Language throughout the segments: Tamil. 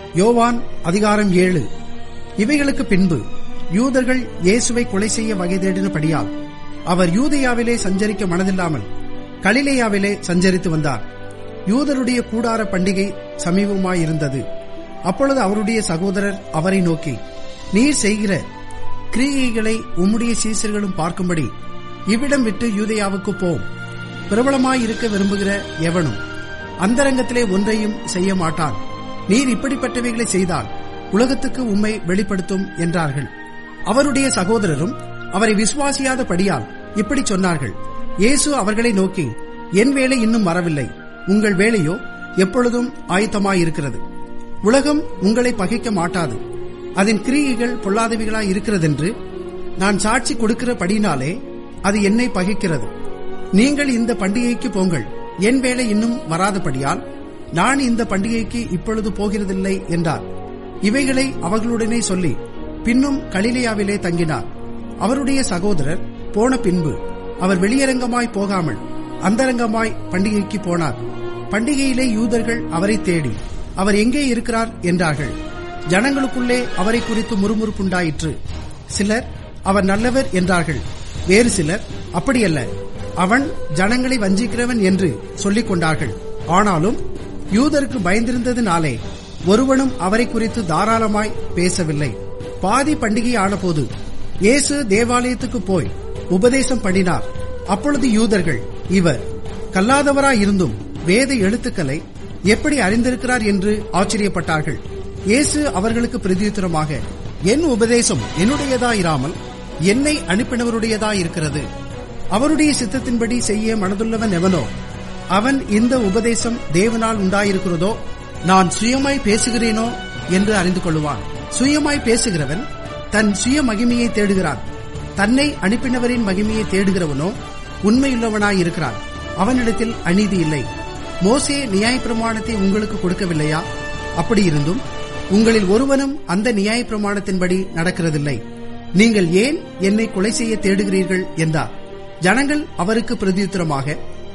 யோவான் அதிகாரம் ஏழு இவைகளுக்கு பின்பு யூதர்கள் இயேசுவை கொலை செய்ய வகை தேடினபடியால் அவர் யூதேயாவிலே சஞ்சரிக்க மனதில்லாமல் கலிலேயாவிலே சஞ்சரித்து வந்தார் யூதருடைய கூடார பண்டிகை சமீபமாயிருந்தது அப்பொழுது அவருடைய சகோதரர் அவரை நோக்கி நீர் செய்கிற கிரியைகளை உம்முடைய சீசர்களும் பார்க்கும்படி இவ்விடம் விட்டு யூதேயாவுக்கு போம் பிரபலமாயிருக்க விரும்புகிற எவனும் அந்தரங்கத்திலே ஒன்றையும் செய்ய மாட்டான் நீர் இப்படிப்பட்டவைகளை செய்தால் உலகத்துக்கு உம்மை வெளிப்படுத்தும் என்றார்கள் அவருடைய சகோதரரும் அவரை விசுவாசியாதபடியால் இப்படி சொன்னார்கள் இயேசு அவர்களை நோக்கி என் வேலை இன்னும் வரவில்லை உங்கள் வேலையோ எப்பொழுதும் ஆயத்தமாயிருக்கிறது உலகம் உங்களை பகைக்க மாட்டாது அதன் கிரியைகள் பொல்லாதவைகளாய் இருக்கிறதென்று நான் சாட்சி கொடுக்கிறபடினாலே அது என்னை பகைக்கிறது நீங்கள் இந்த பண்டிகைக்கு போங்கள் என் வேலை இன்னும் வராதபடியால் நான் இந்த பண்டிகைக்கு இப்பொழுது போகிறதில்லை என்றார் இவைகளை அவர்களுடனே சொல்லி பின்னும் கலிலேயாவிலே தங்கினார் அவருடைய சகோதரர் போன பின்பு அவர் வெளியரங்கமாய் போகாமல் அந்தரங்கமாய் பண்டிகைக்கு போனார் பண்டிகையிலே யூதர்கள் அவரை தேடி அவர் எங்கே இருக்கிறார் என்றார்கள் ஜனங்களுக்குள்ளே அவரை குறித்து முறுமுறுப்புண்டாயிற்று சிலர் அவர் நல்லவர் என்றார்கள் வேறு சிலர் அப்படியல்ல அவன் ஜனங்களை வஞ்சிக்கிறவன் என்று சொல்லிக் கொண்டார்கள் ஆனாலும் யூதருக்கு பயந்திருந்ததினாலே ஒருவனும் அவரை குறித்து தாராளமாய் பேசவில்லை பாதி பண்டிகை ஆனபோது இயேசு தேவாலயத்துக்கு போய் உபதேசம் பண்ணினார் அப்பொழுது யூதர்கள் இவர் கல்லாதவராயிருந்தும் வேத எழுத்துக்களை எப்படி அறிந்திருக்கிறார் என்று ஆச்சரியப்பட்டார்கள் இயேசு அவர்களுக்கு பிரதியுத்தரமாக என் உபதேசம் என்னுடையதாயிராமல் என்னை அனுப்பினவருடையதாயிருக்கிறது அவருடைய சித்தத்தின்படி செய்ய மனதுள்ளவன் எவனோ அவன் இந்த உபதேசம் தேவனால் உண்டாயிருக்கிறதோ நான் சுயமாய் பேசுகிறேனோ என்று அறிந்து கொள்ளுவான் சுயமாய் பேசுகிறவன் தன் சுய மகிமையை தேடுகிறான் தன்னை அனுப்பினவரின் மகிமையை தேடுகிறவனோ உண்மையுள்ளவனாயிருக்கிறான் அவனிடத்தில் அநீதி இல்லை மோசே நியாயப்பிரமாணத்தை உங்களுக்கு கொடுக்கவில்லையா அப்படி இருந்தும் உங்களில் ஒருவனும் அந்த நியாயப்பிரமாணத்தின்படி நடக்கிறதில்லை நீங்கள் ஏன் என்னை கொலை செய்ய தேடுகிறீர்கள் என்றார் ஜனங்கள் அவருக்கு பிரதியுத்தரமாக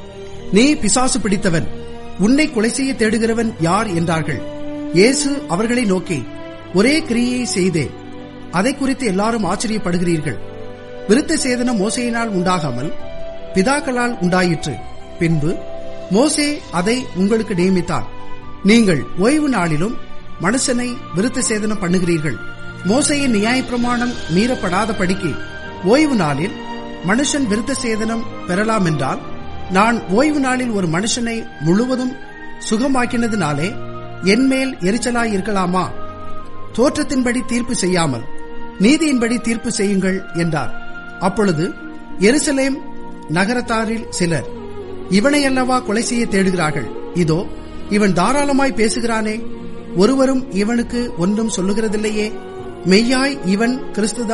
நீ பிசாசு பிடித்தவன் உன்னை கொலை செய்ய தேடுகிறவன் யார் என்றார்கள் இயேசு அவர்களை நோக்கி ஒரே கிரியை செய்தே அதை குறித்து எல்லாரும் ஆச்சரியப்படுகிறீர்கள் விருத்த சேதனம் மோசையினால் உண்டாகாமல் பிதாக்களால் உண்டாயிற்று பின்பு மோசே அதை உங்களுக்கு நியமித்தார் நீங்கள் ஓய்வு நாளிலும் மனுஷனை விருத்த சேதனம் பண்ணுகிறீர்கள் மோசையின் நியாயப்பிரமாணம் மீறப்படாதபடிக்கு ஓய்வு நாளில் மனுஷன் விருத்த சேதனம் பெறலாம் என்றால் நான் ஓய்வு நாளில் ஒரு மனுஷனை முழுவதும் சுகமாக்கினதினாலே என்மேல் எரிச்சலாய் இருக்கலாமா தோற்றத்தின்படி தீர்ப்பு செய்யாமல் நீதியின்படி தீர்ப்பு செய்யுங்கள் என்றார் அப்பொழுது எருசலேம் நகரத்தாரில் சிலர் இவனையல்லவா கொலை செய்ய தேடுகிறார்கள் இதோ இவன் தாராளமாய் பேசுகிறானே ஒருவரும் இவனுக்கு ஒன்றும் சொல்லுகிறதில்லையே மெய்யாய் இவன் கிறிஸ்து